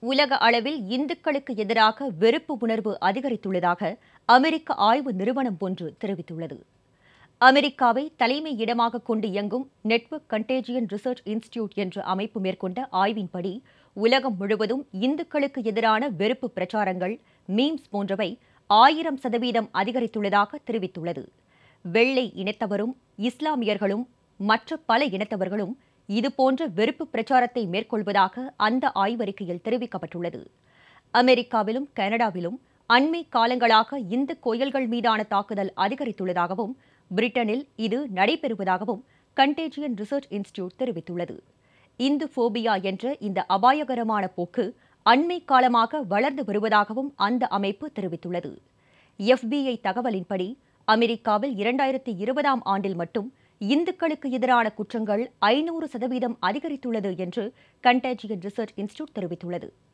உலக அளவில் இந்துக்களுக்கு எதிராக வெறுப்பு உணர்வு அதிகரித்துள்ளதாக அமெரிக்க ஆய்வு நிறுவனம் ஒன்று தெரிவித்துள்ளது அமெரிக்காவை தலைமை இடமாக கொண்டு இயங்கும் நெட்வொர்க் கண்டேஜியன் ரிசர்ச் இன்ஸ்டிடியூட் என்ற அமைப்பு மேற்கொண்ட ஆய்வின்படி உலகம் முழுவதும் இந்துக்களுக்கு எதிரான வெறுப்பு பிரச்சாரங்கள் மீம்ஸ் போன்றவை ஆயிரம் சதவீதம் அதிகரித்துள்ளதாக தெரிவித்துள்ளது வெள்ளை இனத்தவரும் இஸ்லாமியர்களும் மற்ற பல இனத்தவர்களும் இதுபோன்ற வெறுப்பு பிரச்சாரத்தை மேற்கொள்வதாக அந்த ஆய்வறிக்கையில் தெரிவிக்கப்பட்டுள்ளது அமெரிக்காவிலும் கனடாவிலும் அண்மை காலங்களாக இந்து கோயில்கள் மீதான தாக்குதல் அதிகரித்துள்ளதாகவும் பிரிட்டனில் இது நடைபெறுவதாகவும் கண்டேஜியன் ரிசர்ச் இன்ஸ்டிடியூட் தெரிவித்துள்ளது இந்து போபியா என்ற இந்த அபாயகரமான போக்கு அண்மை காலமாக வளர்ந்து வருவதாகவும் அந்த அமைப்பு தெரிவித்துள்ளது எஃபிஐ தகவலின்படி அமெரிக்காவில் இரண்டாயிரத்தி இருபதாம் ஆண்டில் மட்டும் இந்துக்களுக்கு எதிரான குற்றங்கள் ஐநூறு சதவீதம் அதிகரித்துள்ளது என்று கண்டேஜியன் ரிசர்ச் இன்ஸ்டிடியூட் தெரிவித்துள்ளது